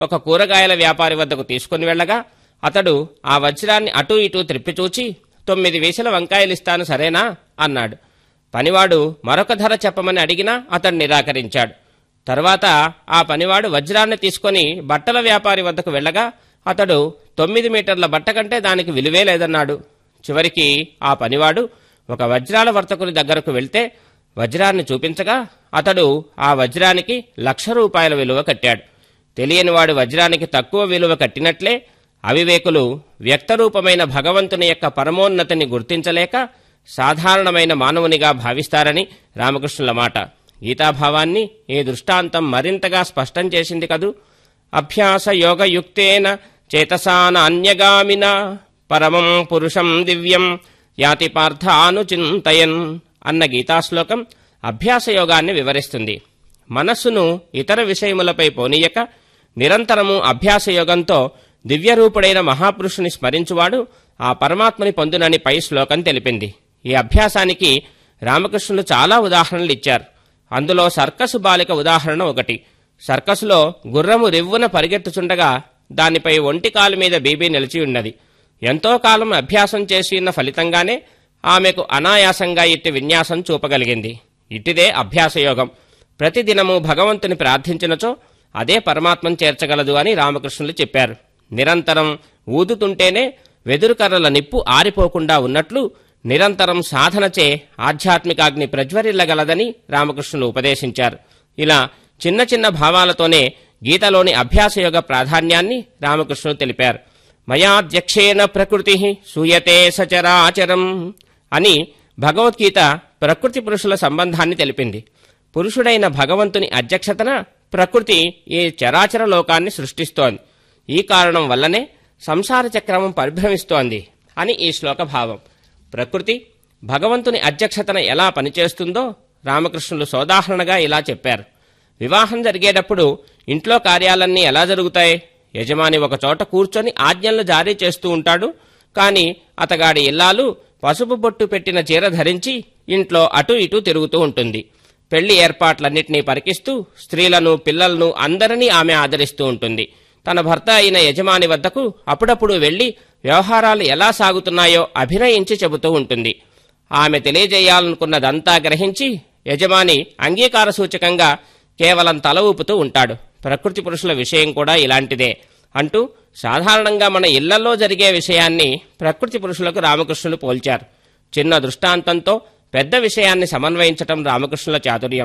ఒక కూరగాయల వ్యాపారి వద్దకు తీసుకుని వెళ్ళగా అతడు ఆ వజ్రాన్ని అటూ ఇటూ త్రిప్పిచూచి తొమ్మిది వీసల వంకాయలిస్తాను సరేనా అన్నాడు పనివాడు మరొక ధర చెప్పమని అడిగినా అతడు నిరాకరించాడు తర్వాత ఆ పనివాడు వజ్రాన్ని తీసుకొని బట్టల వ్యాపారి వద్దకు వెళ్ళగా అతడు తొమ్మిది మీటర్ల బట్ట కంటే దానికి విలువే లేదన్నాడు చివరికి ఆ పనివాడు ఒక వజ్రాల వర్తకుని దగ్గరకు వెళ్తే వజ్రాన్ని చూపించగా అతడు ఆ వజ్రానికి లక్ష రూపాయల విలువ కట్టాడు తెలియనివాడు వజ్రానికి తక్కువ విలువ కట్టినట్లే అవివేకులు వ్యక్తరూపమైన భగవంతుని యొక్క పరమోన్నతిని గుర్తించలేక సాధారణమైన మానవునిగా భావిస్తారని రామకృష్ణుల మాట గీతాభావాన్ని ఈ దృష్టాంతం మరింతగా స్పష్టం చేసింది కదూ అభ్యాస యోగయుక్తేన చేతసాన అన్యగామిన పరమం పురుషం దివ్యం యాతి పార్థానుచింతయన్ అన్న గీతాశ్లోకం అభ్యాస యోగాన్ని వివరిస్తుంది మనస్సును ఇతర విషయములపై పోనీయక నిరంతరము అభ్యాస యోగంతో దివ్యరూపుడైన మహాపురుషుని స్మరించువాడు ఆ పరమాత్మని పొందునని పై శ్లోకం తెలిపింది ఈ అభ్యాసానికి రామకృష్ణులు చాలా ఉదాహరణలు ఇచ్చారు అందులో సర్కసు బాలిక ఉదాహరణ ఒకటి సర్కసులో గుర్రము రివ్వున పరిగెత్తుచుండగా దానిపై ఒంటి కాలు మీద బీబీ నిలిచి ఉన్నది ఎంతో కాలం అభ్యాసం చేసి ఉన్న ఫలితంగానే ఆమెకు అనాయాసంగా ఇట్టి విన్యాసం చూపగలిగింది ఇట్టిదే అభ్యాసయోగం ప్రతిదినము భగవంతుని ప్రార్థించినచో అదే పరమాత్మను చేర్చగలదు అని రామకృష్ణులు చెప్పారు నిరంతరం ఊదుతుంటేనే వెదురుకర్రల నిప్పు ఆరిపోకుండా ఉన్నట్లు నిరంతరం సాధనచే ఆధ్యాత్మికాగ్ని ప్రజ్వరిల్లగలదని రామకృష్ణులు ఉపదేశించారు ఇలా చిన్న చిన్న భావాలతోనే గీతలోని అభ్యాసయోగ ప్రాధాన్యాన్ని రామకృష్ణులు తెలిపారు మయాధ్యక్షేణ ప్రకృతి సూయతే సచరాచరం అని భగవద్గీత ప్రకృతి పురుషుల సంబంధాన్ని తెలిపింది పురుషుడైన భగవంతుని అధ్యక్షతన ప్రకృతి ఈ చరాచర లోకాన్ని సృష్టిస్తోంది ఈ కారణం వల్లనే సంసార చక్రమం పరిభ్రమిస్తోంది అని ఈ శ్లోక భావం ప్రకృతి భగవంతుని అధ్యక్షతన ఎలా పనిచేస్తుందో రామకృష్ణులు సోదాహరణగా ఇలా చెప్పారు వివాహం జరిగేటప్పుడు ఇంట్లో కార్యాలన్నీ ఎలా జరుగుతాయి యజమాని ఒక చోట కూర్చొని ఆజ్ఞలు జారీ చేస్తూ ఉంటాడు కానీ అతగాడి ఇల్లాలు పసుపు బొట్టు పెట్టిన చీర ధరించి ఇంట్లో అటు ఇటు తిరుగుతూ ఉంటుంది పెళ్లి ఏర్పాట్లన్నింటినీ పరికిస్తూ స్త్రీలను పిల్లలను అందరినీ ఆమె ఆదరిస్తూ ఉంటుంది తన భర్త అయిన యజమాని వద్దకు అప్పుడప్పుడు వెళ్లి వ్యవహారాలు ఎలా సాగుతున్నాయో అభినయించి చెబుతూ ఉంటుంది ఆమె తెలియజేయాలనుకున్నదంతా గ్రహించి యజమాని అంగీకార సూచకంగా కేవలం తల ఊపుతూ ఉంటాడు ప్రకృతి పురుషుల విషయం కూడా ఇలాంటిదే అంటూ సాధారణంగా మన ఇళ్లలో జరిగే విషయాన్ని ప్రకృతి పురుషులకు రామకృష్ణులు పోల్చారు చిన్న దృష్టాంతంతో పెద్ద విషయాన్ని సమన్వయించటం రామకృష్ణుల చాతుర్యం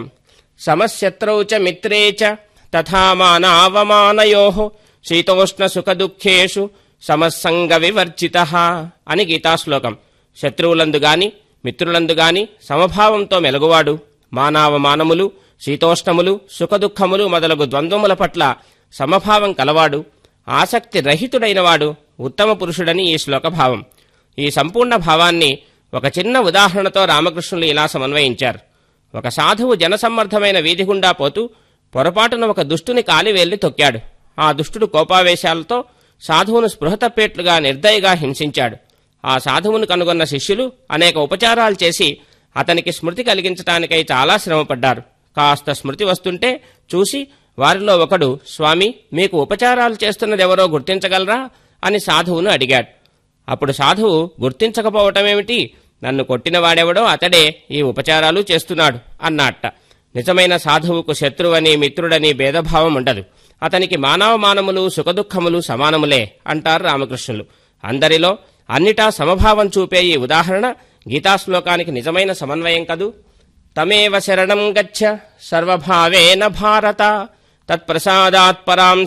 సమశత్రౌ చ మిత్రే చ తథా మానావమానయో శీతోష్ణ సుఖ దుఃఖేషు సమస్సంగ వివర్జిత అని గీతాశ్లోకం శత్రువులందు గాని మిత్రులందు గాని సమభావంతో మెలగువాడు మానవమానములు శీతోష్ణములు సుఖదుఖములు మొదలగు ద్వంద్వముల పట్ల సమభావం కలవాడు ఆసక్తి రహితుడైనవాడు ఉత్తమ పురుషుడని ఈ శ్లోకభావం ఈ సంపూర్ణ భావాన్ని ఒక చిన్న ఉదాహరణతో రామకృష్ణులు ఇలా సమన్వయించారు ఒక సాధువు జనసమ్మర్ధమైన వీధి గుండా పోతూ పొరపాటున ఒక దుష్టుని కాలివేల్ని తొక్కాడు ఆ దుష్టుడు కోపావేశాలతో సాధువును స్పృహ తప్పేట్లుగా నిర్దయగా హింసించాడు ఆ సాధువును కనుగొన్న శిష్యులు అనేక ఉపచారాలు చేసి అతనికి స్మృతి కలిగించటానికై చాలా శ్రమపడ్డారు కాస్త స్మృతి వస్తుంటే చూసి వారిలో ఒకడు స్వామి మీకు ఉపచారాలు చేస్తున్నదెవరో గుర్తించగలరా అని సాధువును అడిగాడు అప్పుడు సాధువు గుర్తించకపోవటమేమిటి నన్ను కొట్టినవాడెవడో అతడే ఈ ఉపచారాలు చేస్తున్నాడు అన్నట్ట నిజమైన సాధువుకు శత్రువని మిత్రుడని భేదభావం ఉండదు అతనికి మానవమానములు సుఖదుఖములు సమానములే అంటారు రామకృష్ణులు అందరిలో అన్నిటా సమభావం చూపే ఈ ఉదాహరణ గీతాశ్లోకానికి నిజమైన సమన్వయం కదూ తమేవ శరణం గచ్చ సర్వభావేన భారత తత్ప్రసాదాత్ పరాం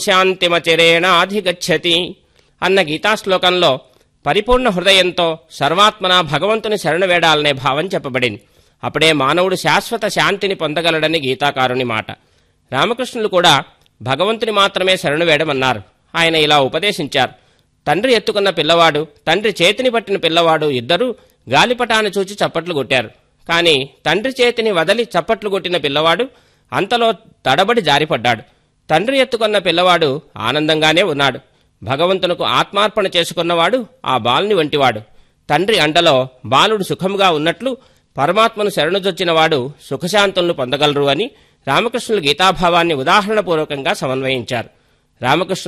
శాంతిమచిరేణాధిగచ్చతి అన్న గీతాశ్లోకంలో పరిపూర్ణ హృదయంతో సర్వాత్మన భగవంతుని శరణు వేడాలనే భావం చెప్పబడింది అప్పుడే మానవుడు శాశ్వత శాంతిని పొందగలడని గీతాకారుని మాట రామకృష్ణులు కూడా భగవంతుని మాత్రమే శరణు వేడమన్నారు ఆయన ఇలా ఉపదేశించారు తండ్రి ఎత్తుకున్న పిల్లవాడు తండ్రి చేతిని పట్టిన పిల్లవాడు ఇద్దరూ గాలిపటాన్ని చూచి చప్పట్లు కొట్టారు కాని తండ్రి చేతిని వదలి చప్పట్లు కొట్టిన పిల్లవాడు అంతలో తడబడి జారిపడ్డాడు తండ్రి ఎత్తుకున్న పిల్లవాడు ఆనందంగానే ఉన్నాడు భగవంతునకు ఆత్మార్పణ చేసుకున్నవాడు ఆ బాలుని వంటివాడు తండ్రి అండలో బాలుడు సుఖముగా ఉన్నట్లు పరమాత్మను శరణుజొచ్చినవాడు సుఖశాంతులను పొందగలరు అని రామకృష్ణులు గీతాభావాన్ని ఉదాహరణపూర్వకంగా సమన్వయించారు రామకృష్ణ